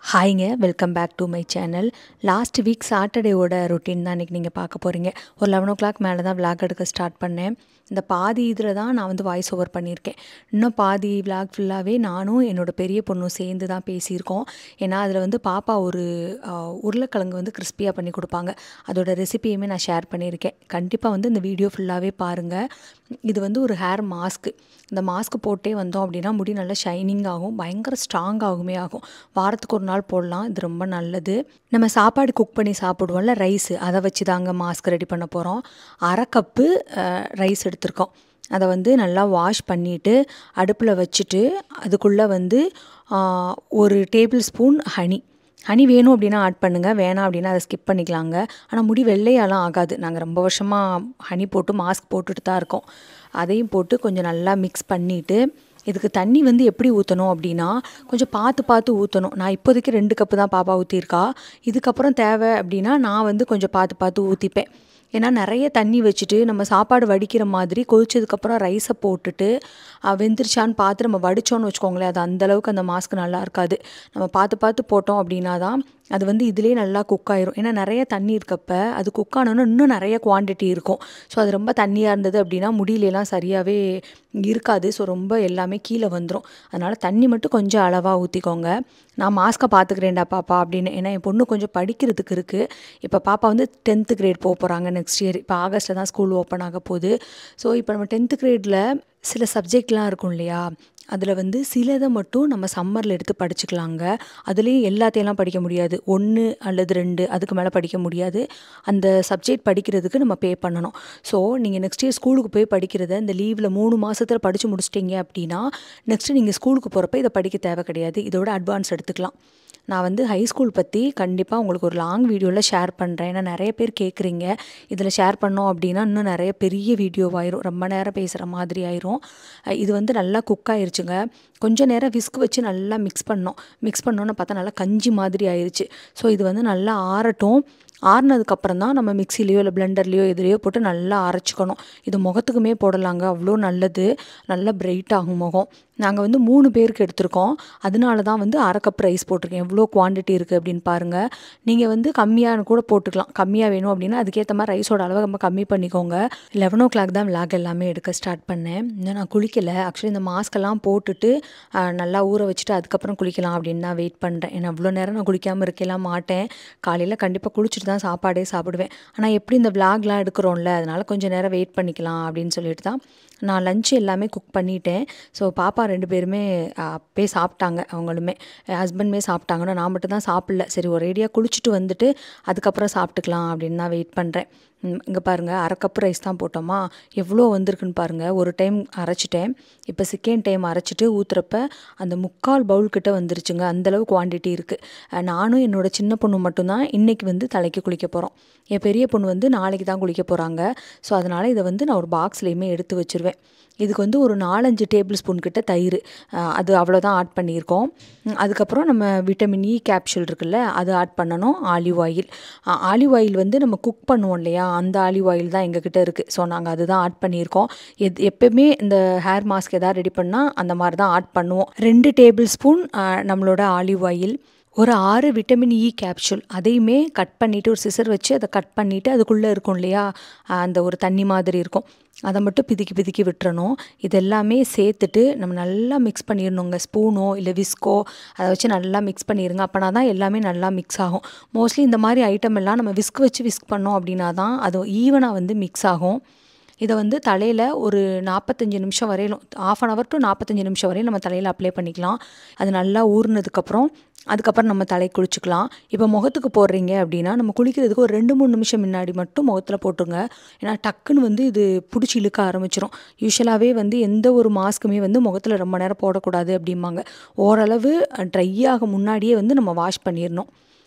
ஹாய்ங்க welcome back to my channel last week சாட்டர்டேவோட routine தான் இன்றைக்கி நீங்கள் பார்க்க போகிறீங்க ஒரு லெவன் ஓ கிளாக் மேலே தான் விளாக் எடுக்க ஸ்டார்ட் பண்ணேன் இந்த பாதி இதில் தான் நான் வந்து வாய்ஸ் ஓவர் பண்ணியிருக்கேன் இன்னும் பாதி விளாக் ஃபுல்லாகவே நானும் என்னோடய பெரிய பொண்ணும் சேர்ந்து தான் பேசியிருக்கோம் ஏன்னா அதில் வந்து பாப்பா ஒரு ஆஹ், உருளைக்கிழங்கு வந்து கிறிஸ்பியாக பண்ணி கொடுப்பாங்க அதோட ரெசிபியுமே நான் ஷேர் பண்ணியிருக்கேன் கண்டிப்பாக வந்து இந்த வீடியோ ஃபுல்லாகவே பாருங்கள் இது வந்து ஒரு ஹேர் மாஸ்க்கு இந்த மாஸ்க் போட்டே வந்தோம் அப்படின்னா முடி நல்லா ஷைனிங் ஆகும் பயங்கர ஸ்ட்ராங் ஆகுமே ஆகும் வாரத்துக்கு ஒரு நாள் போடலாம் இது ரொம்ப நல்லது நம்ம சாப்பாடு குக் பண்ணி சாப்பிடுவோம்ல ரைஸ் அதை வச்சு தாங்க மாஸ்க் ரெடி பண்ண போகிறோம் அரை கப்பு ரைஸ் எடுத்திருக்கோம் அதை வந்து நல்லா வாஷ் பண்ணிவிட்டு அடுப்பில் வச்சுட்டு அதுக்குள்ளே வந்து ஆ, ஒரு டேபிள் ஸ்பூன் ஹனி ஹனி வேணும் அப்படின்னா ஆட் பண்ணுங்கள் வேணாம் அப்படின்னா அதை ஸ்கிப் பண்ணிக்கலாங்க ஆனால் முடி வெள்ளையாலாம் ஆகாது நாங்கள் ரொம்ப வருஷமாக ஹனி போட்டு மாஸ்க் போட்டுட்டு தான் இருக்கோம் அதையும் போட்டு கொஞ்சம் நல்லா மிக்ஸ் பண்ணிவிட்டு இதுக்கு தண்ணி வந்து எப்படி ஊற்றணும் அப்படின்னா கொஞ்சம் பார்த்து பார்த்து ஊற்றணும் நான் இப்போதைக்கு ரெண்டு கப்பு தான் பாப்பா ஊற்றிருக்கா இதுக்கப்புறம் தேவை அப்படின்னா நான் வந்து கொஞ்சம் பார்த்து பார்த்து ஊற்றிப்பேன் ஏன்னா நிறைய தண்ணி வச்சுட்டு நம்ம சாப்பாடு வடிக்கிற மாதிரி கொதிச்சதுக்கப்புறம் ரைஸை போட்டுட்டு அஹ், வெந்துருச்சான்னு பார்த்து நம்ம வடித்தோன்னு வச்சுக்கோங்களேன் அது அந்தளவுக்கு அந்த மாஸ்க் நல்லா இருக்காது நம்ம பார்த்து பார்த்து போட்டோம் அப்படின்னா தான் அது வந்து இதிலே நல்லா குக் ஆயிரும் ஏன்னா நிறைய தண்ணி இருக்கப்ப அது குக் ஆனோன்னா இன்னும் நிறைய குவாண்டிட்டி இருக்கும் ஸோ அது ரொம்ப தண்ணியாக இருந்தது அப்படின்னா முடியலலாம் சரியாகவே இருக்காது ஸோ ரொம்ப எல்லாமே கீழே வந்துடும் அதனால் தண்ணி மட்டும் கொஞ்சம் அளவாக ஊற்றிக்கோங்க நான் மாஸ்க்கை பார்த்துக்கிறேன்டா பாப்பா அப்படின்னு ஏன்னா என் பொண்ணு கொஞ்சம் படிக்கிறதுக்கு இருக்குது இப்போ பாப்பா வந்து டென்த்து கிரேட் போக போகிறாங்க நெக்ஸ்ட் இயர் இப்போ ஆகஸ்ட்டில் தான் ஸ்கூல் ஓப்பன் ஆக போகுது ஸோ இப்போ நம்ம டென்த்து கிரேடில் சில சப்ஜெக்ட்லாம் இருக்கும் இல்லையா அதில் வந்து சிலதை மட்டும் நம்ம சம்மரில் எடுத்து படிச்சுக்கலாங்க அதுலேயும் எல்லாத்தையெல்லாம் படிக்க முடியாது ஒன்று அல்லது ரெண்டு அதுக்கு மேலே படிக்க முடியாது அந்த சப்ஜெக்ட் படிக்கிறதுக்கு நம்ம பே பண்ணணும் ஸோ நீங்கள் நெக்ஸ்ட் இயர் ஸ்கூலுக்கு போய் படிக்கிறத இந்த லீவில் மூணு மாதத்தில் படித்து முடிச்சிட்டிங்க அப்படின்னா நெக்ஸ்ட்டு நீங்கள் ஸ்கூலுக்கு போகிறப்ப இதை படிக்க தேவை கிடையாது இதோட அட்வான்ஸ் எடுத்துக்கலாம் நான் வந்து ஹை ஸ்கூல் பற்றி கண்டிப்பாக உங்களுக்கு ஒரு லாங் வீடியோவில் ஷேர் பண்ணுறேன் ஏன்னா நிறைய பேர் கேட்குறீங்க இதில் ஷேர் பண்ணோம் அப்படின்னா இன்னும் நிறைய பெரிய வீடியோவாயிரும் ரொம்ப நேரம் பேசுகிற மாதிரி ஆயிரும் அஹ் இது வந்து நல்லா குக் ஆயிருச்சுங்க கொஞ்ச நேரம் விஸ்க் வச்சு நல்லா மிக்ஸ் பண்ணோம் மிக்ஸ் பண்ணோன்னு பார்த்தா நல்லா கஞ்சி மாதிரி ஆயிருச்சு ஸோ இது வந்து நல்லா ஆறட்டும் ஆறுனதுக்கப்புறம் தான் நம்ம மிக்சிலேயோ இல்லை பிளெண்டர்லேயோ எதுலேயோ போட்டு நல்லா அரைச்சிக்கணும் இது முகத்துக்குமே போடலாங்க அவ்வளோ நல்லது நல்லா பிரைட் ஆகும் முகம் நாங்கள் வந்து மூணு பேருக்கு எடுத்திருக்கோம் அதனால தான் வந்து அரை கப் ரைஸ் போட்டிருக்கேன் எவ்வளோ குவாண்டிட்டி இருக்குது அப்படின்னு பாருங்கள் நீங்கள் வந்து கம்மியாக கூட போட்டுக்கலாம் கம்மியாக வேணும் அப்படின்னா அதுக்கேற்ற மாதிரி ரைஸோட அளவை நம்ம கம்மி பண்ணிக்கோங்க லெவன் ஓ கிளாக் தான் விளாக் எல்லாமே எடுக்க ஸ்டார்ட் பண்ணேன் இன்னும் நான் குளிக்கலை ஆக்சுவலி இந்த மாஸ்கெல்லாம் போட்டுட்டு ஆஹ், நல்லா ஊற வச்சுட்டு அதுக்கப்புறம் குளிக்கலாம் அப்படின்னு தான் வெயிட் பண்ணுறேன் ஏன்னா அவ்வளோ நேரம் நான் குளிக்காமல் இருக்கலாம் மாட்டேன் காலையில் கண்டிப்பாக குளிச்சுட்டு தான் சாப்பாடே சாப்பிடுவேன் ஆனால் எப்படி இந்த விளாக்லாம் எடுக்கிறோம்ல அதனால கொஞ்சம் நேரம் வெயிட் பண்ணிக்கலாம் அப்படின்னு சொல்லிட்டு தான் நான் லஞ்ச் எல்லாமே குக் பண்ணிட்டேன் ஸோ பாப்பா ரெண்டு பேருமே அப்பே சாப்பிட்டாங்க அவங்களுமே ஹஸ்பண்டுமே சாப்பிட்டாங்கன்னா நான் மட்டும் தான் சாப்பிடல சரி ஒரேடியாக குளிச்சுட்டு வந்துட்டு அதுக்கப்புறம் சாப்பிட்டுக்கலாம் அப்படின்னு தான் வெயிட் பண்ணுறேன் இங்கே பாருங்கள் அரை கப் ரைஸ் தான் போட்டோமா எவ்வளோ வந்திருக்குன்னு பாருங்கள் ஒரு டைம் அரைச்சிட்டேன் இப்போ செகண்ட் டைம் அரைச்சிட்டு ஊற்றுறப்ப அந்த முக்கால் பவுல் கிட்ட வந்துருச்சுங்க அந்தளவு குவாண்டிட்டி இருக்குது நானும் என்னோட சின்ன பொண்ணு மட்டும்தான் இன்றைக்கி வந்து தலைக்கு குளிக்க போகிறோம் என் பெரிய பொண்ணு வந்து நாளைக்கு தான் குளிக்க போகிறாங்க ஸோ அதனால் இதை வந்து நான் ஒரு பாக்ஸ்லேயுமே எடுத்து வச்சுருவேன் இதுக்கு வந்து ஒரு நாலஞ்சு டேபிள் ஸ்பூன் கிட்ட தயிர் அஹ் அது அவ்வளோதான் ஆட் பண்ணியிருக்கோம் உம் அதுக்கப்புறம் நம்ம விட்டமின் இ கேப்சூல் இருக்குல்ல அது ஆட் பண்ணணும் ஆலிவ் ஆயில் ஆலிவ் ஆயில் வந்து நம்ம குக் பண்ணுவோம் இல்லையா அந்த ஆலிவ் ஆயில் தான் எங்ககிட்ட இருக்குது ஸோ நாங்கள் அதுதான் ஆட் பண்ணியிருக்கோம் எத் எப்பயுமே இந்த ஹேர் மாஸ்க் எதாவது ரெடி பண்ணால் அந்த மாதிரி தான் ஆட் பண்ணுவோம் ரெண்டு டேபிள் ஸ்பூன் நம்மளோட ஆலிவ் ஆயில் ஒரு ஆறு விட்டமின் இ கேப்சூல் அதையுமே கட் பண்ணிவிட்டு ஒரு சிசர் வச்சு அதை கட் பண்ணிவிட்டு அதுக்குள்ளே இருக்கும் இல்லையா அஹ் அந்த ஒரு தண்ணி மாதிரி இருக்கும் அதை மட்டும் பிதுக்கி பிதுக்கி விட்டுறணும் இதெல்லாமே சேர்த்துட்டு நம்ம நல்லா மிக்ஸ் பண்ணிடணுங்க ஸ்பூனோ இல்லை விஸ்கோ அதை வச்சு நல்லா மிக்ஸ் பண்ணிடுங்க அப்போனா தான் எல்லாமே நல்லா மிக்ஸ் ஆகும் மோஸ்ட்லி இந்த மாதிரி ஐட்டம் எல்லாம் நம்ம விஸ்க் வச்சு விஸ்க் பண்ணோம் அப்படின்னா தான் அது ஈவனாக வந்து மிக்ஸ் ஆகும் இதை வந்து தலையில் ஒரு நாற்பத்தஞ்சு நிமிஷம் வரையிலும் ஆஃப் அன் ஹவர் டு நாற்பத்தஞ்சு நிமிஷம் வரையும் நம்ம தலையில் அப்ளை பண்ணிக்கலாம் அது நல்லா ஊறினதுக்கப்புறம் அதுக்கப்புறம் நம்ம தலை குளிச்சுக்கலாம் இப்போ முகத்துக்கு போடுறீங்க அப்படின்னா நம்ம குளிக்கிறதுக்கு ஒரு ரெண்டு மூணு நிமிஷம் முன்னாடி மட்டும் முகத்தில் போட்டுருங்க ஏன்னா டக்குன்னு வந்து இது பிடிச்சி இழுக்க ஆரம்பிச்சிரும் யூஸ்வலாகவே வந்து எந்த ஒரு மாஸ்க்குமே வந்து முகத்தில் ரொம்ப நேரம் போடக்கூடாது அப்படிம்பாங்க ஓரளவு ட்ரை ஆக முன்னாடியே வந்து நம்ம வாஷ் பண்ணிடணும்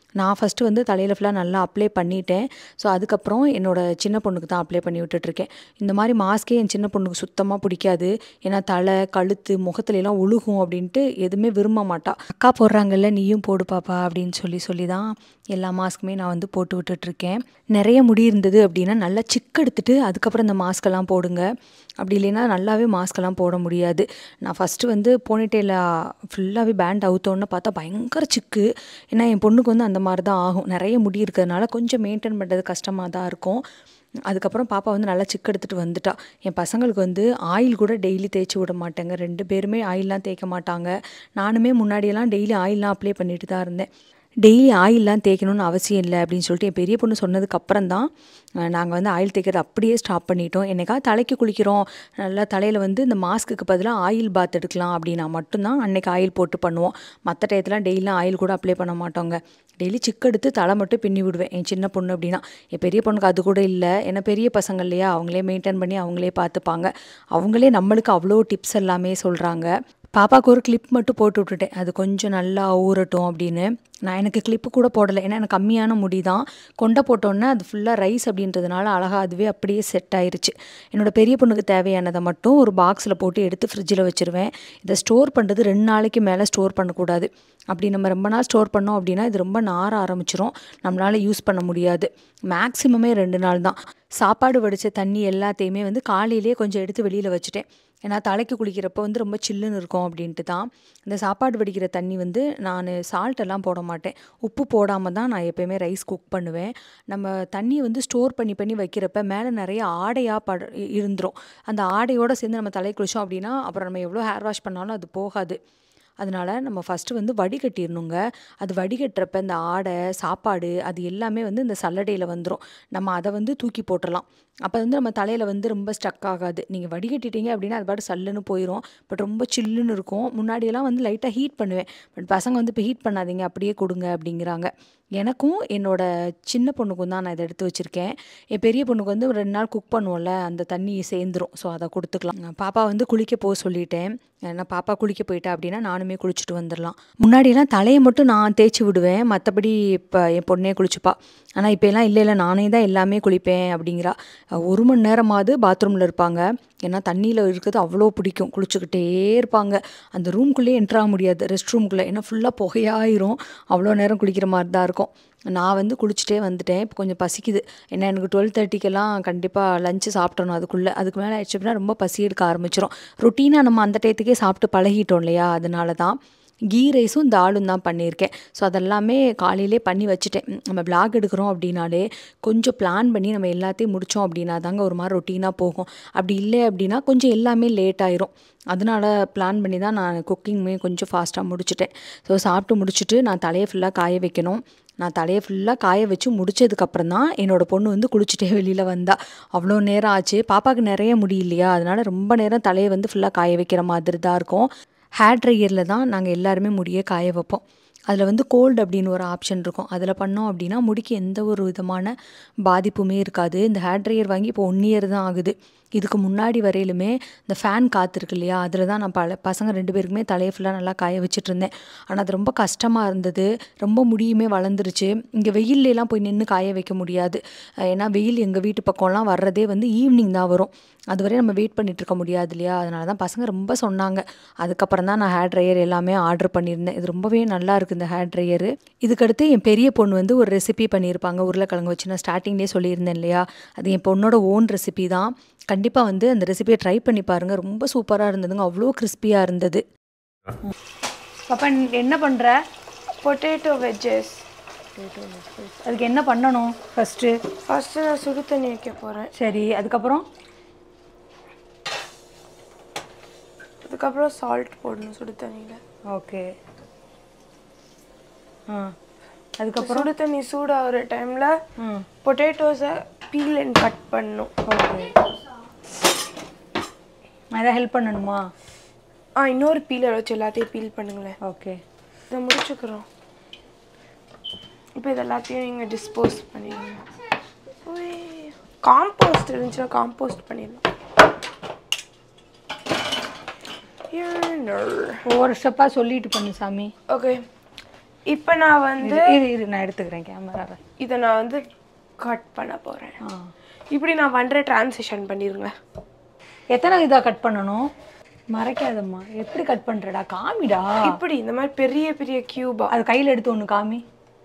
நான் ஃபஸ்ட்டு வந்து தலையில் ஃபுல்லாக நல்லா அப்ளை பண்ணிட்டேன் ஸோ அதுக்கப்புறம் என்னோடய சின்ன பொண்ணுக்கு தான் அப்ளை பண்ணி விட்டுட்ருக்கேன் இந்த மாதிரி மாஸ்க்கே என் சின்ன பொண்ணுக்கு சுத்தமாக பிடிக்காது ஏன்னா தலை கழுத்து முகத்துல எல்லாம் ஒழுகும் அப்படின்ட்டு எதுவுமே விரும்ப மாட்டா அக்கா போடுறாங்கல்ல நீயும் போடு பாப்பா அப்படின்னு சொல்லி சொல்லி தான் எல்லா மாஸ்க்குமே நான் வந்து போட்டு விட்டுட்ருக்கேன் நிறைய முடி இருந்தது அப்படின்னா நல்லா சிக்கு எடுத்துட்டு அதுக்கப்புறம் இந்த மாஸ்க்கெல்லாம் போடுங்க அப்படி இல்லைன்னா நல்லாவே மாஸ்க்கெல்லாம் போட முடியாது நான் ஃபஸ்ட்டு வந்து போனிட்டேல ஃபுல்லாகவே பேண்ட் அவுத்தோன்னு பார்த்தா பயங்கர சிக்கு ஏன்னா என் பொண்ணுக்கு வந்து அந்த மாதிரி தான் ஆகும் நிறைய முடி இருக்கிறதுனால கொஞ்சம் மெயின்டைன் பண்ணுறது கஷ்டமாக தான் இருக்கும் அதுக்கப்புறம் பாப்பா வந்து நல்லா சிக்கு எடுத்துகிட்டு வந்துட்டா என் பசங்களுக்கு வந்து ஆயில் கூட டெய்லி தேய்ச்சி விட மாட்டேங்க ரெண்டு பேருமே ஆயிலெலாம் தேய்க்க மாட்டாங்க நானுமே முன்னாடியெல்லாம் டெய்லி ஆயிலெலாம் அப்ளை பண்ணிட்டு தான் இருந்தேன் டெய்லி ஆயிலெலாம் தேய்க்கணும்னு அவசியம் இல்லை அப்படின்னு சொல்லிட்டு என் பெரிய பொண்ணு சொன்னதுக்கு அப்புறம் தான் நாங்கள் வந்து ஆயில் தேய்க்கிறது அப்படியே ஸ்டாப் பண்ணிட்டோம் என்னைக்காவது தலைக்கு குளிக்கிறோம் நல்லா தலையில் வந்து இந்த மாஸ்க்குக்கு பதிலாக ஆயில் பாத் எடுக்கலாம் அப்படின்னா மட்டும்தான் அன்னைக்கு ஆயில் போட்டு பண்ணுவோம் மற்ற டயத்துலாம் டெய்லியும் ஆயில் கூட அப்ளை பண்ண மாட்டோங்க டெய்லி சிக்கு எடுத்து தலை மட்டும் பின்னி விடுவேன் என் சின்ன பொண்ணு அப்படின்னா என் பெரிய பொண்ணுக்கு அது கூட இல்லை ஏன்னா பெரிய பசங்க இல்லையா அவங்களே மெயின்டைன் பண்ணி அவங்களே பார்த்துப்பாங்க அவங்களே நம்மளுக்கு அவ்வளோ டிப்ஸ் எல்லாமே சொல்கிறாங்க பாப்பாவுக்கு ஒரு கிளிப் மட்டும் போட்டு விட்டுட்டேன் அது கொஞ்சம் நல்லா ஊறட்டும் அப்படின்னு நான் எனக்கு கிளிப்பு கூட போடலை ஏன்னா எனக்கு கம்மியான முடி தான் கொண்டை போட்டோன்னே அது ஃபுல்லாக ரைஸ் அப்படின்றதுனால அழகாக அதுவே அப்படியே செட் ஆயிருச்சு என்னோடய பெரிய பொண்ணுக்கு தேவையானதை மட்டும் ஒரு பாக்ஸில் போட்டு எடுத்து ஃப்ரிட்ஜில் வச்சுருவேன் இதை ஸ்டோர் பண்ணுறது ரெண்டு நாளைக்கு மேலே ஸ்டோர் பண்ணக்கூடாது அப்படி நம்ம ரொம்ப நாள் ஸ்டோர் பண்ணோம் அப்படின்னா இது ரொம்ப நார ஆரம்பிச்சிரும் நம்மளால் யூஸ் பண்ண முடியாது மேக்ஸிமமே ரெண்டு நாள் தான் சாப்பாடு வடித்த தண்ணி எல்லாத்தையுமே வந்து காலையிலே கொஞ்சம் எடுத்து வெளியில் வச்சுட்டேன் ஏன்னா தலைக்கு குளிக்கிறப்போ வந்து ரொம்ப சில்லுன்னு இருக்கும் அப்படின்ட்டு தான் இந்த சாப்பாடு வடிக்கிற தண்ணி வந்து நான் சால்ட் எல்லாம் போட மாட்டேன் உப்பு போடாமல் தான் நான் எப்போயுமே ரைஸ் குக் பண்ணுவேன் நம்ம தண்ணியை வந்து ஸ்டோர் பண்ணி பண்ணி வைக்கிறப்ப மேலே நிறைய ஆடையாக பட இருந்துரும் அந்த ஆடையோடு சேர்ந்து நம்ம தலை குளிச்சோம் அப்படின்னா அப்புறம் நம்ம எவ்வளோ ஹேர் வாஷ் பண்ணாலும் அது போகாது அதனால் நம்ம ஃபஸ்ட்டு வந்து வடிகட்டிடணுங்க அது வடிகட்டுறப்ப இந்த ஆடை சாப்பாடு அது எல்லாமே வந்து இந்த சல்லடையில் வந்துடும் நம்ம அதை வந்து தூக்கி போட்டுடலாம் அப்போ வந்து நம்ம தலையில் வந்து ரொம்ப ஸ்டக் ஆகாது நீங்கள் வடிகட்டிட்டீங்க அப்படின்னா அது பாட்டு சல்லுன்னு போயிடும் பட் ரொம்ப சில்லுன்னு இருக்கும் முன்னாடியெல்லாம் வந்து லைட்டாக ஹீட் பண்ணுவேன் பட் பசங்க வந்து இப்போ ஹீட் பண்ணாதீங்க அப்படியே கொடுங்க அப்படிங்கிறாங்க எனக்கும் என்னோட சின்ன பொண்ணுக்கும் தான் நான் இதை எடுத்து வச்சுருக்கேன் என் பெரிய பொண்ணுக்கு வந்து ஒரு ரெண்டு நாள் குக் பண்ணுவோம்ல அந்த தண்ணி சேர்ந்துரும் ஸோ அதை கொடுத்துக்கலாம் பாப்பா வந்து குளிக்க போக சொல்லிட்டேன் ஏன்னா பாப்பா குளிக்க போயிட்டா அப்படின்னா நானுமே குளிச்சுட்டு வந்துடலாம் முன்னாடியெல்லாம் தலையை மட்டும் நான் தேய்ச்சி விடுவேன் மற்றபடி இப்போ என் பொண்ணே குளிச்சுப்பா ஆனால் இப்போ எல்லாம் இல்லை இல்லை நானே தான் எல்லாமே குளிப்பேன் அப்படிங்கிறா ஒரு மணி நேரமாவது பாத்ரூமில் இருப்பாங்க ஏன்னா தண்ணியில் இருக்கிறது அவ்வளோ பிடிக்கும் குளிச்சுக்கிட்டே இருப்பாங்க அந்த ரூம்குள்ளேயே என்ட்ராக முடியாது ரெஸ்ட் ரூம்குள்ளே ஏன்னா ஃபுல்லாக புகையாயிரும் அவ்வளோ நேரம் குளிக்கிற மாதிரி தான் இருக்கும் நான் வந்து குளிச்சுட்டே வந்துட்டேன் இப்போ கொஞ்சம் பசிக்குது ஏன்னா எனக்கு டுவெல் தேர்ட்டிக்கெல்லாம் கண்டிப்பாக லஞ்சு சாப்பிட்டணும் அதுக்குள்ளே அதுக்கு மேலே ஆயிடுச்சு அப்படின்னா ரொம்ப பசி எடுக்க ஆரம்பிச்சிடும் ரொட்டீனாக நம்ம அந்த டயத்துக்கே சாப்பிட்டு பழகிட்டோம் இல்லையா அதனால தான் கீ ரைஸும் தாலும் தான் பண்ணியிருக்கேன் ஸோ அதெல்லாமே காலையிலே பண்ணி வச்சுட்டேன் நம்ம பிளாக் எடுக்கிறோம் அப்படின்னாலே கொஞ்சம் பிளான் பண்ணி நம்ம எல்லாத்தையும் முடித்தோம் அப்படின்னா தாங்க ஒரு மாதிரி ரொட்டீனாக போகும் அப்படி இல்லை அப்படின்னா கொஞ்சம் எல்லாமே லேட் ஆயிரும் அதனால் பிளான் பண்ணி தான் நான் குக்கிங்குமே கொஞ்சம் ஃபாஸ்ட்டாக முடிச்சிட்டேன் ஸோ சாப்பிட்டு முடிச்சுட்டு நான் தலையை ஃபுல்லாக காய வைக்கணும் நான் தலையை ஃபுல்லாக காய வச்சு முடிச்சதுக்கப்புறம் தான் என்னோடய பொண்ணு வந்து குளிச்சுட்டே வெளியில் வந்தா அவ்வளோ நேரம் ஆச்சு பாப்பாவுக்கு நிறைய முடியலையா அதனால் ரொம்ப நேரம் தலையை வந்து ஃபுல்லாக காய வைக்கிற மாதிரி தான் இருக்கும் ஹேர் ட்ரையரில் தான் நாங்கள் எல்லாருமே முடியை காய வைப்போம் அதில் வந்து கோல்டு அப்படின்னு ஒரு ஆப்ஷன் இருக்கும் அதில் பண்ணோம் அப்படின்னா முடிக்கு எந்த ஒரு விதமான பாதிப்புமே இருக்காது இந்த ஹேர் ட்ரையர் வாங்கி இப்போ ஒன் இயர் தான் ஆகுது இதுக்கு முன்னாடி வரையிலுமே இந்த ஃபேன் காற்று இருக்கு இல்லையா அதில் தான் நான் பல பசங்க ரெண்டு பேருக்குமே தலையை ஃபுல்லாக நல்லா காய வச்சுட்டு இருந்தேன் ஆனால் அது ரொம்ப கஷ்டமாக இருந்தது ரொம்ப முடியுமே வளர்ந்துருச்சு இங்கே வெயிலெலாம் போய் நின்று காய வைக்க முடியாது ஏன்னா வெயில் எங்கள் வீட்டு பக்கம்லாம் வர்றதே வந்து ஈவினிங் தான் வரும் அதுவரை நம்ம வெயிட் பண்ணிட்டு இருக்க முடியாது இல்லையா அதனால தான் பசங்க ரொம்ப சொன்னாங்க அதுக்கப்புறம் தான் நான் ஹேர் ட்ரையர் எல்லாமே ஆர்டர் பண்ணியிருந்தேன் இது ரொம்பவே நல்லா இருக்குது இந்த ஹேர் ட்ரையரு இதுக்கடுத்து என் பெரிய பொண்ணு வந்து ஒரு ரெசிபி பண்ணியிருப்பாங்க உருளைக்கிழங்கு வச்சு நான் ஸ்டார்டிங்லேயே சொல்லியிருந்தேன் இல்லையா அது என் பொண்ணோட ஓன் ரெசிபி தான் கண்டிப்பாக வந்து அந்த ரெசிபியை ட்ரை பண்ணி பாருங்கள் ரொம்ப சூப்பராக இருந்ததுங்க அவ்வளோ கிறிஸ்பியாக இருந்தது பாப்பா என்ன பண்ணுற பொட்டேட்டோ வெஜ்ஜஸ் அதுக்கு என்ன பண்ணணும் ஃபஸ்ட்டு ஃபஸ்ட்டு நான் சுடு தண்ணி வைக்க போகிறேன் சரி அதுக்கப்புறம் அதுக்கப்புறம் சால்ட் போடணும் சுடு தண்ணியில் ஓகே ஆ அதுக்கப்புறம் சுடு தண்ணி சூடாகிற டைமில் ம் பொட்டேட்டோஸை பீல் அண்ட் கட் பண்ணணும் ஓகே நான் எதாவது ஹெல்ப் பண்ணணுமா ஆ இன்னொரு பீலர் வச்சு எல்லாத்தையும் பீல் பண்ணுங்களேன் ஓகே இதை முடிச்சுக்கிறோம் இப்போ இது எல்லாத்தையும் நீங்கள் டிஸ்போஸ் பண்ணிடுங்க காம்போஸ்ட் இருந்துச்சுன்னா காம்போஸ்ட் பண்ணிடலாம் ஒவ்வொரு ஸ்டெப்பாக சொல்லிட்டு பண்ணு சாமி ஓகே இப்போ நான் வந்து இரு இரு, இரு நான் எடுத்துக்கிறேன் கேமராவை இதை நான் வந்து கட் பண்ண போறேன் ஆ இப்படி நான் பண்ற டிரான்சிஷன் பண்ணிருங்க எத்தனை இதாக கட் பண்ணணும் மறைக்காதம்மா எப்படி கட் பண்ணுறடா காமிடா இப்படி இந்த மாதிரி பெரிய பெரிய கியூபா அது கையில் எடுத்து ஒன்று காமி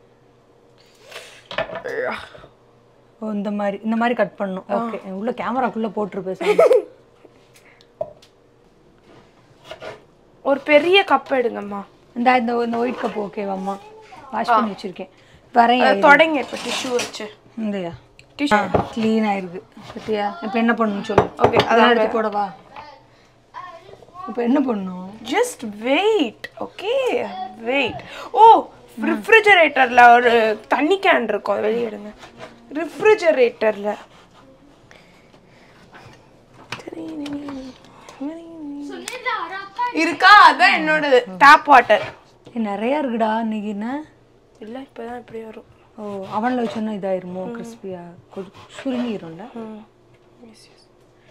ஓ இந்த மாதிரி இந்த மாதிரி கட் பண்ணணும் ஓகே உள்ள கேமராக்குள்ளே போட்டுருப்பேன் ஒரு பெரிய கப் எடுங்கம்மா இந்த இந்த இந்த ஒயிட் கப் ஓகேவாம்மா வாஷ் பண்ணி வச்சிருக்கேன் வரேன் அதை தொடங்க இப்போ டிஷ்யூ வச்சு இந்தயா டிஷ்யூ க்ளீனாக இருக்கு பத்தியா இப்போ என்ன பண்ணணும் சொல்லு ஓகே அதான் எடுத்து போடவா இப்போ என்ன பண்ணணும் just wait okay wait oh ரெஃப்ரிஜரேட்டர்ல ஒரு தண்ணி கேன் இருக்கும் அதை வெளியே எடுங்க ரெஃப்ரிஜரேட்டர்ல இருக்கா அதான் என்னோட டேப் வாட்டர் ஏய், நிறையா இருக்குடா இன்னைக்கு என்ன இல்ல இப்பதான் இப்படி வரும் ஓ அவனில் வச்சோன்னா இதாயிருமோ கிறிஸ்பியா கொஞ்சம் சுருங்கிரும்ல ம் எஸ் எஸ்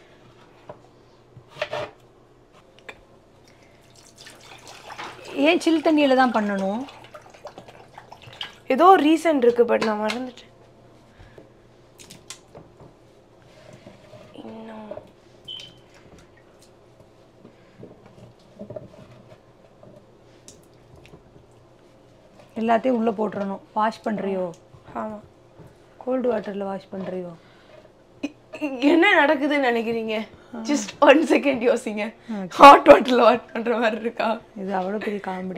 ஏன் சில் தண்ணியில் தான் பண்ணணும் ஏதோ ரீசன் இருக்கு பட் நான் மறந்துட்டேன் இன்னும் எல்லாத்தையும் உள்ளே போட்டுறணும் வாஷ் பண்ணுறியோ ஆமா கோல்டு வாட்டரில் வாஷ் பண்ணுறியோ இ- இ- என்ன நடக்குதுன்னு நினைக்கிறீங்க ஜஸ்ட் ஒன் செகண்ட் யோசிங்க ஹாட் வாட்டர்ல வாஷ் பண்ற மாதிரி இருக்கா இது அவ்வளோ பெரிய காமெடி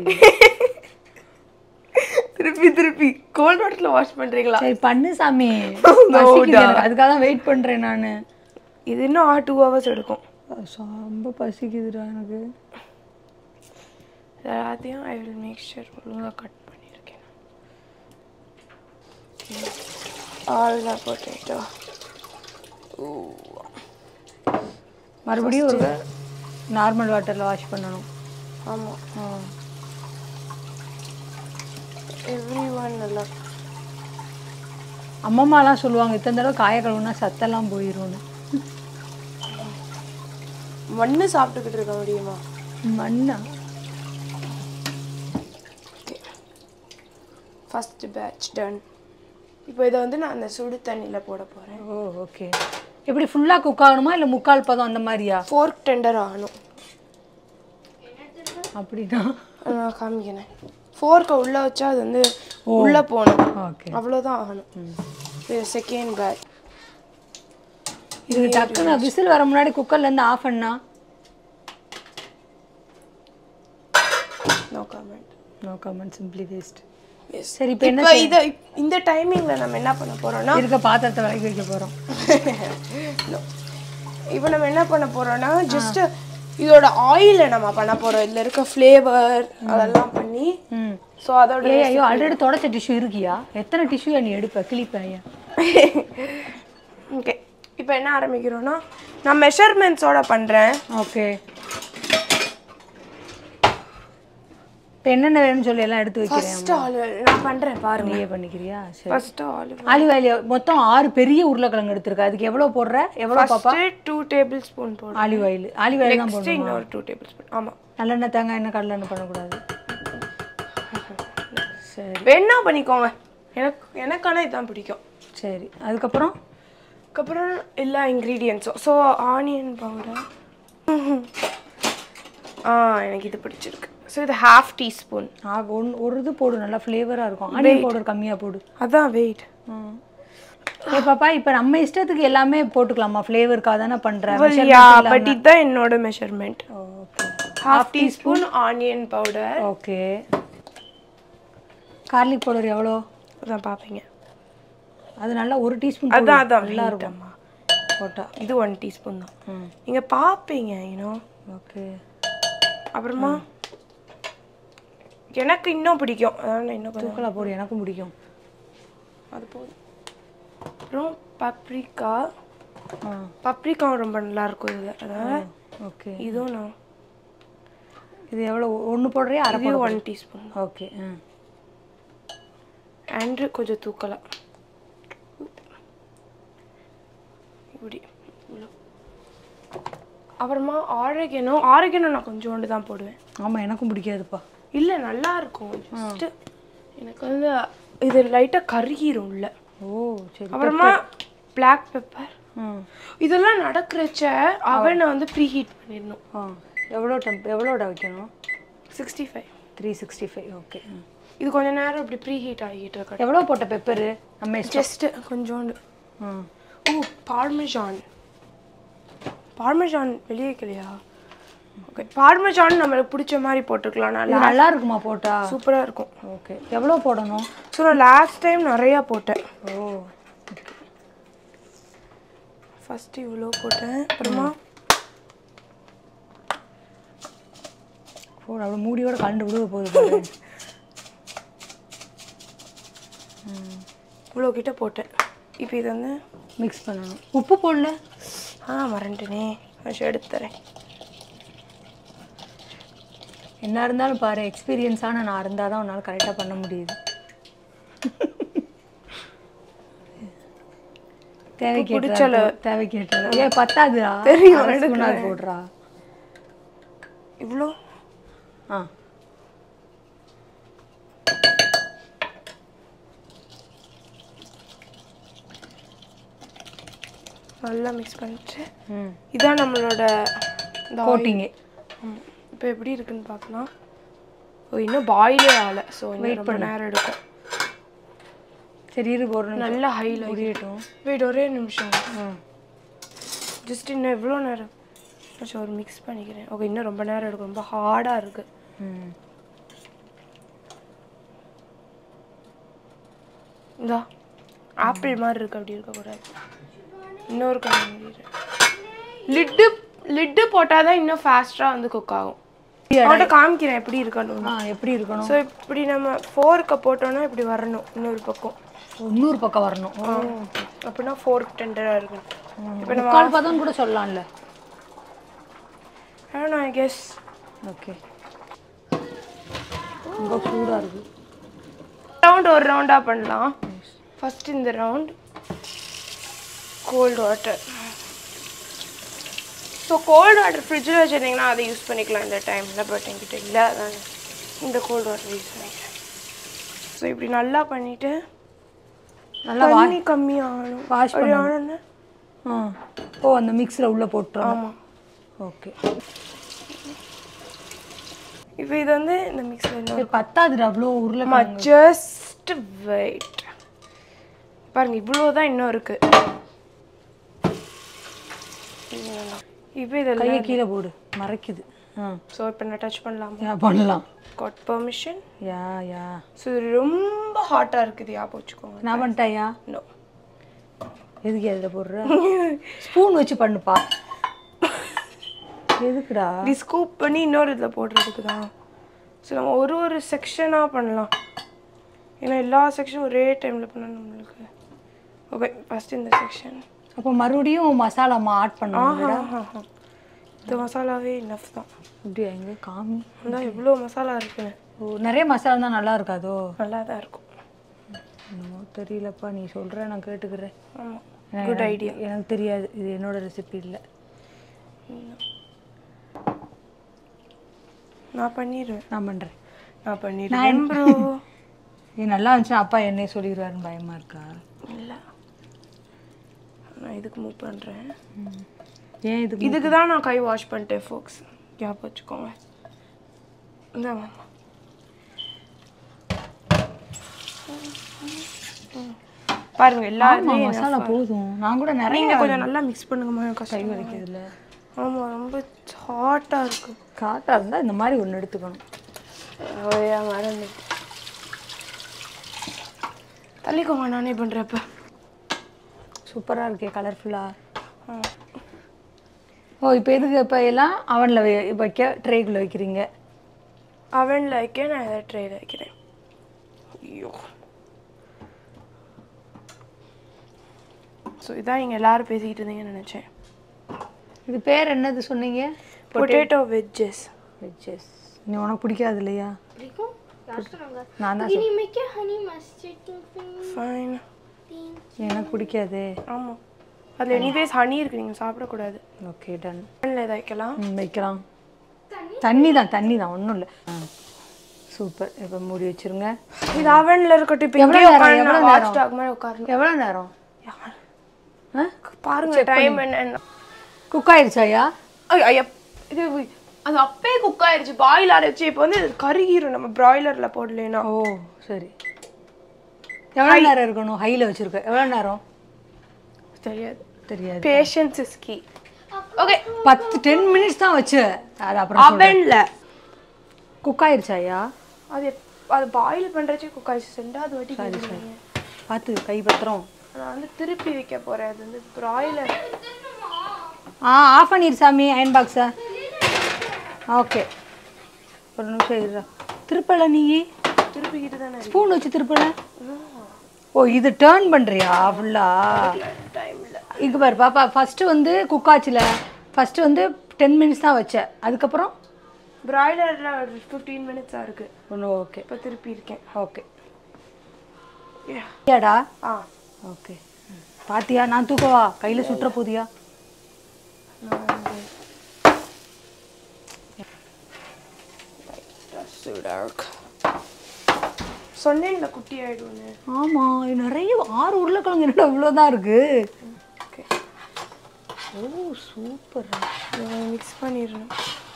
திருப்பி திருப்பி கோல்ட் வாட்டர்ல வாஷ் பண்றீங்களா சரி பண்ணு சாமி No பசிக்குது doubt. எனக்கு. அதுக்காக தான் வெயிட் பண்ணுறேன் நான் இது இன்னும் டூ ஹவர்ஸ் எடுக்கும் ரொம்ப பசிக்குதுடா எனக்கு எல்லாத்தையும் ஐ வில் மேக் ஷூர் ஒழுங்காக கட் பண்ணியிருக்கேன் ஆல் த பொட்டேட்டோ மறுபடியும் ஒரு நார்மல் வாட்டரில் வாஷ் பண்ணணும் ஆமாம் ஆ. எவ்ரி ஒன் நல்லா அம்மம்மாலாம் சொல்லுவாங்க இத்தனை தடவை காய கழுவுனா சத்தெல்லாம் போயிரும்னு மண்ணு சாப்பிட்டுக்கிட்டு இருக்க முடியுமா மண்ணா ஓகே ஃபர்ஸ்ட் பேட்ச் டன் இப்போ இதை வந்து நான் அந்த சுடு தண்ணியில் போட போகிறேன் ஓ ஓகே எப்படி ஃபுல்லாக குக் ஆகணுமா இல்லை முக்கால் பதம் அந்த மாதிரியா ஃபோர்க் டெண்டர் ஆகணும் அப்படின்னா நான் காமிக்கிறேன் ஃபோர்க்கை உள்ளே வச்சா அது வந்து உள்ளே போகணும் ஓகே அவ்வளோதான் ஆகணும் இது செகண்ட் பேட்ச் இது டக்குன்னு விசில் வர முன்னாடி குக்கர்லேருந்து ஆஃப் பண்ணா no comment no comment simply waste yes சரி இப்போ என்ன இப்போ இதை இந்த டைமிங்கில் நம்ம என்ன பண்ண போகிறோம்னா இருக்க பாத்திரத்தை விளக்கி வைக்க போகிறோம் இப்போ நம்ம என்ன பண்ண போறோம்னா ஜஸ்ட் இதோட ஆயிலை நம்ம பண்ண போறோம் இதுல இருக்க ஃப்ளேவர் அதெல்லாம் பண்ணி ம் ஸோ அதோட ஏய் ஐயோ ஆல்ரெடி தொடச்ச டிஷ்யூ இருக்கியா எத்தனை டிஷ்யூ நீ எடுப்ப கிளிப்ப ஐயா ஓகே இப்போ என்ன ஆரம்பிக்கிறோம்னா நான் மெஷர்மெண்ட்ஸோட பண்றேன் ஓகே இப்போ என்னென்ன வேணும்னு சொல்லி எல்லாம் எடுத்து வைக்கிறேன் ஃபர்ஸ்ட் ஆலிவ் நான் பண்றேன் பாருங்க நீயே பண்ணிக்கிறியா சரி ஃபர்ஸ்ட் ஆலிவ் ஆலிவ் ஆயில் மொத்தம் ஆறு பெரிய உருளைக்கிழங்கு எடுத்திருக்க அதுக்கு எவ்வளோ போடுற எவ்வளோ பாப்பா ஃபர்ஸ்ட் டூ டேபிள் ஸ்பூன் போடுறேன் ஆலிவ் ஆயில் ஆலிவ் ஆயில் தான் நெக்ஸ்ட் போடணும் இன்னொரு டூ டேபிள் ஸ்பூன் ஆமா நல்லெண்ணெய் தேங்காய் எண்ணெய் கடலை எண்ணெய் பண்ணக்கூடாது சரி வேணா பண்ணிக்கோங்க எனக்கு எனக்கான இதுதான் பிடிக்கும் சரி அதுக்கப்புறம் அதுக்கப்புறம் எல்லா இன்க்ரீடியன்ஸும் ஸோ ஆனியன் பவுடர் ஆ எனக்கு இது பிடிச்சிருக்கு ஸோ இது ஹாஃப் டீஸ்பூன் ஆ ஒன் ஒரு இது போடு நல்லா ஃப்ளேவராக இருக்கும் ஆனியன் பவுடர் கம்மியாக போடு அதான் வெயிட் ம் ஏ பாப்பா இப்போ நம்ம இஷ்டத்துக்கு எல்லாமே போட்டுக்கலாமா ஃப்ளேவருக்காக தானே பண்ணுறேன் யா பட் இதுதான் என்னோட measurement okay half teaspoon onion powder okay garlic powder எவ்வளோ அதான் பார்ப்பீங்க அது நல்லா ஒரு டீஸ்பூன் அதான் அதான் நல்லா weight இருக்கும் அம்மா. போட்டா இது ஒன் டீஸ்பூன் தான் ம் நீங்க பார்ப்பீங்க யூனோ ஓகே அப்புறமா எனக்கு இன்னும் பிடிக்கும் அதான் நான் இன்னும் கொஞ்சம் தூக்கலா போடு எனக்கும் பிடிக்கும் அது போதும் அப்புறம் பப்ரிக்கா ஆ பப்ரிக்காவும் ரொம்ப நல்லா இருக்கும் இது அதாவது ஓகே இதுவும் நான் இது எவ்வளோ ஒன்று போடுறியா அரை இது one teaspoon okay ah and கொஞ்சம் தூக்கலாம் இப்படி இவ்வளோ. அப்புறமா ஆரோக்கியனும் ஆரோக்கியனும் நான் கொஞ்சோண்டு தான் போடுவேன் ஆமாம் எனக்கும் பிடிக்காதுப்பா இல்லை நல்லா இருக்கும் ஜஸ்ட்டு எனக்கு வந்து இது லைட்டாக கருகிரும் உள்ள ஓ சரி அப்புறமா Black பெப்பர் ம் இதெல்லாம் நடக்கிறச்ச அவனை வந்து ப்ரீ ஹீட் பண்ணிடணும் ஆ எவ்வளோ டெம்ப் எவ்வளோட வைக்கணும் sixty five three sixty five okay இது கொஞ்ச நேரம் இப்படி ப்ரீ ஹீட் ஆகிட்டு இருக்கு எவ்வளோ போட்ட பெப்பரு நம்ம இஷ்டம் ஜஸ்ட்டு கொஞ்சோண்டு ம் ஓ பார்மெஜான் பார்மெஜான் வெளியே வைக்கலையா ஓகே பார்மெஜான் நம்மளுக்கு பிடிச்ச மாதிரி போட்டுக்கலாம் இது நல்லா நல்லா இருக்குமா போட்டா சூப்பராக இருக்கும் ஓகே எவ்வளோ போடணும் ஸோ நான் லாஸ்ட் டைம் நிறையா போட்டேன் ஓ ஃபஸ்ட்டு இவ்வளோ போட்டேன் அப்புறமா போட அப்படியே மூடியோட கண்டு விடுவ போகுது பாரு. இவ்வளோ கிட்ட போட்டேன் இப்போ இது வந்து மிக்ஸ் பண்ணணும் உப்பு போடல ஆ மறந்துட்டேனே கொஞ்சம் எடுத்து தரேன் என்ன இருந்தாலும் பாரு எக்ஸ்பீரியன்ஸான நான் இருந்தால் தான் உன்னால் கரெக்டாக பண்ண முடியுது தேவைக்கேற்ற பிடிச்சல. தேவைக்கேற்ற ஏ பத்தாதுடா தெரியும், அரை spoon எடுக்கிறேன். ஆவது போடுறா இவ்வளோ ஆ நல்லா மிக்ஸ் பண்ணிட்டு ம் இதான் நம்மளோட இந்த கோட்டிங்கு இப்போ எப்படி இருக்குன்னு பார்க்கலாம் ஓ இன்னும் பாயிலே ஆகலை ஸோ இன்னும் ரொம்ப நேரம் எடுக்கும் சரி இரு ஒரு நிமிஷம் நல்லா ஹைல முடியட்டும் வெயிட் ஒரே நிமிஷம் ம் ஜஸ்ட் இன்னும் எவ்வளோ நேரம் கொஞ்சம் ஒரு மிக்ஸ் பண்ணிக்கிறேன் ஓகே இன்னும் ரொம்ப நேரம் எடுக்கும் ரொம்ப ஹார்டாக இருக்குது ம் இந்தா ஆப்பிள் மாதிரி இருக்கு அப்படி இருக்கக்கூடாது இன்னொரு கண்ணு லிட்டு லிட்டு போட்டால் தான் இன்னும் ஃபாஸ்ட்டாக வந்து குக் ஆகும் அவன்கிட்ட காமிக்கிறேன் எப்படி இருக்கணும் ஆ எப்படி இருக்கணும் ஸோ இப்படி நம்ம ஃபோர்க்கை போட்டோம்னா இப்படி வரணும் இன்னொரு பக்கம் இன்னொரு பக்கம் வரணும் ஓ அப்படின்னா ஃபோர்க் டெண்டராக இருக்கணும் இப்போ நம்ம முக்கால் பதம் கூட சொல்லலாம்ல வேணும் ஐ கெஸ் ஓகே ரொம்ப சூடாக இருக்கு ரவுண்ட் ஒரு ரவுண்டாக பண்ணலாம் ஃபர்ஸ்ட் இந்த round cold water so cold water ஃப்ரிட்ஜில் வச்சுருந்தீங்கன்னா அதை யூஸ் பண்ணிக்கலாம் இந்த டைமில் பட் என்கிட்ட இல்லை அதான் இந்த கோல்டு வாட்டர் யூஸ் பண்ணிக்கிறேன் ஸோ இப்படி நல்லா பண்ணிவிட்டு நல்லா தண்ணி கம்மியாகணும் wash அப்படி ஆனோன்னு ஆ ஓ அந்த மிக்ஸில் உள்ளே போட்டுரும் ஆமாம் ஓகே இப்போ இது வந்து இந்த மிக்ஸில் என்ன சரி பத்தாதுடா அவ்வளோ உருளை ஜஸ்ட் வெயிட் பாருங்க இவ்வளோ தான் இன்னும் இருக்கு இப்போ இதெல்லாம் கையை கீழே போடு மறைக்குது ஆ ஸோ இப்போ நான் டச் பண்ணலாமா யா பண்ணலாம் got permission yeah yeah so இது ரொம்ப ஹாட்டாக இருக்குது ஞாபகம் வச்சுக்கோங்க நான் பண்ணிட்டாயா நோ எதுக்கு அதில் போடுற ஸ்பூன் வச்சு பண்ணுப்பா எதுக்குடா இப்படி ஸ்கூப் பண்ணி இன்னொரு இதில் போடுறதுக்கு தான் ஸோ நம்ம ஒரு ஒரு செக்ஷனாக பண்ணலாம் ஏன்னா எல்லா செக்ஷனும் ஒரே டைமில் பண்ணணும் நம்மளுக்கு ஓகே ஃபஸ்ட் இந்த செக்ஷன் அப்போ மறுபடியும் மசாலா ஆட் பண்ணணும் இந்த மசாலாவே இனஃப் தான் அப்படியா எங்க காமி அதான் எவ்வளோ மசாலா இருக்குன்னு ஓ நிறைய மசாலா தான் நல்லா இருக்காதோ நல்லா தான் இருக்கும் என்னமோ தெரியலப்பா நீ சொல்ற நான் கேட்டுக்கிறேன் ஆமாம் எனக்கு- குட் ஐடியா எனக்கு தெரியாது இது என்னோட ரெசிபி இல்லை நான் பண்ணிடுவேன் நான் பண்ணுறேன் நான் பண்ணிடுவேன் ப்ரோ இது நல்லா இருந்துச்சுன்னா அப்பா என்னைய சொல்லிடுவாருன்னு பயமா இருக்கா இல்லை நான் இதுக்கு மூவ் பண்ணுறேன் ஏன் இதுக்கு இதுக்கு தான் நான் கை வாஷ் பண்ணிட்டேன் ஃபோக்ஸ் ஞாபகம் வச்சுக்கோங்க இந்த மாமா பாருங்க ஆமா, எல்லாருமே மசாலா போதும் நான் கூட நிறைய நீங்க கொஞ்சம் நல்லா மிக்ஸ் பண்ணுங்கம்மா கை கஷ்டம் வலிக்குதுல ஆமா ரொம்ப ஹாட்டா இருக்கு காட்டா இருந்தா இந்த மாதிரி ஒன்று எடுத்துக்கணும் ஓயா மறந்து தள்ளிக்கோங்க நானே பண்றப்ப சூப்பரா இருக்கே கலர்ஃபுல்லா ஓ இப்போ எதுக்கு இப்போ எல்லாம் அவனில் வைக்க ட்ரேக்குள்ள வைக்கிறீங்க அவனில் வைக்க நான் இதை ட்ரேல வைக்கிறேன் ஐயோ ஸோ இதான் நீங்கள் எல்லாரும் பேசிக்கிட்டு இருந்தீங்கன்னு நினச்சேன் இது பேர் என்னது சொன்னீங்க பொட்டேட்டோ வெஜ்ஜஸ் வெஜ்ஜஸ் நீ உனக்கு பிடிக்காது இல்லையா Rico, jag ska några. நான் தான் Give me make a honey mustard thing. Fine எனக்கு பிடிக்காது ஆமாம் அதில் எனிவேஸ் ஹனி இருக்கு நீங்கள் சாப்பிடக்கூடாது ஓகே டன் அவனில் இதை வைக்கலாம் வைக்கலாம் தண்ணி தான் தண்ணி தான் ஒன்றும் இல்லை சூப்பர் இப்போ மூடி வச்சிருங்க இது அவன்ல இருக்கட்டும் இப்போ எவ்வளவு இங்கே நேரம், உட்காந்து எவ்வளவு வாட்ச் நேரம்? டாக் மாதிரி உட்காரணும் எவ்வளோ நேரம் ஆ பாருங்க டைம் என்ன குக் ஆயிடுச்சாயா ஐயா, ஐயா, இது அது அப்பயே குக் ஆயிருச்சு பாயில் ஆயிடுச்சு இப்போ வந்து இது கருகிரும் நம்ம பிராய்லர்ல போடலைன்னா ஓ சரி எவ்வளோ நேரம் இருக்கணும் ஹையில் வச்சிருக்க எவ்வளோ நேரம் தெரியாது தெரியாது பேஷன்ஸ் இஸ் கீ ஓகே பத்து டென் மினிட்ஸ் தான் வச்சு அது அப்புறம் அவன்ல குக் ஆயிடுச்சாயா அது எப்- அது பாயில் பண்றச்சே குக் ஆயிடுச்சு ரெண்டாவது வாட்டி கேக்குறீங்க. பார்த்து கை பத்திரம் நான் வந்து திருப்பி வைக்க போறேன் அது வந்து பிராய்லர் ஆ ஆஃப் பண்ணிடு சாமி அயன் பாக்ஸை ஓகே ஒரு நிமிஷம் இருடா திருப்பல நீ திருப்பிக்கிட்டு தானே ஸ்பூன் வச்சு திருப்பல ஓ இது டேர்ன் பண்ணுறியா ஃபுல்லாக டைம் இல்ல இங்கே பாரு பாப்பா ஃபஸ்ட்டு வந்து குக் ஆச்சுல ஃபஸ்ட்டு வந்து டென் மினிட்ஸ் தான் வச்சேன் அதுக்கப்புறம் பிராய்லர்ல ஒரு ஃபிஃப்டீன் மினிட்ஸா இருக்கு ஒன்று ஓகே இப்போ திருப்பி இருக்கேன் ஓகே Yeah. ஏடா ஆ ஓகே பாத்தியா நான் தூக்கவா கையில் சுட்டுற போதியா நான் வந்து சூடா இருக்கு சொன்னேன்ல குட்டி ஆயிடும்னு ஆமாம் இது நிறைய ஆறு உருளைக்கிழங்கு என்னடா இவ்வளோதான் இருக்கு ஓகே ஓ சூப்பர் மிக்ஸ் பண்ணிடணும்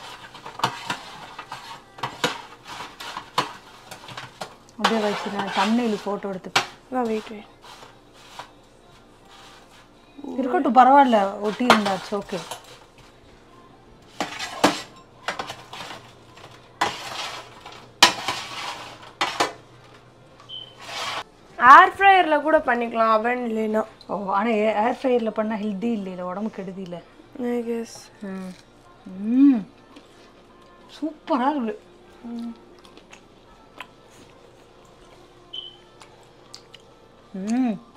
அப்படியே வச்சு நான் தம்னையில் ஃபோட்டோ எடுத்துப்பேன் நான் வெயிட் வெயிட் இருக்கட்டும் பரவாயில்ல ஒட்டி இருந்தாச்சு ஓகே ஏர் ஃப்ரையர்ல கூட பண்ணிக்கலாம் அவன் இல்லைன்னா ஓ ஆனால் ஏர் ஃப்ரையரில் பண்ணால் ஹெல்தி இல்லை உடம்பு கெடுதி இல்லை ஐ கெஸ் ம் ம் சூப்பராக இருக்கு ம்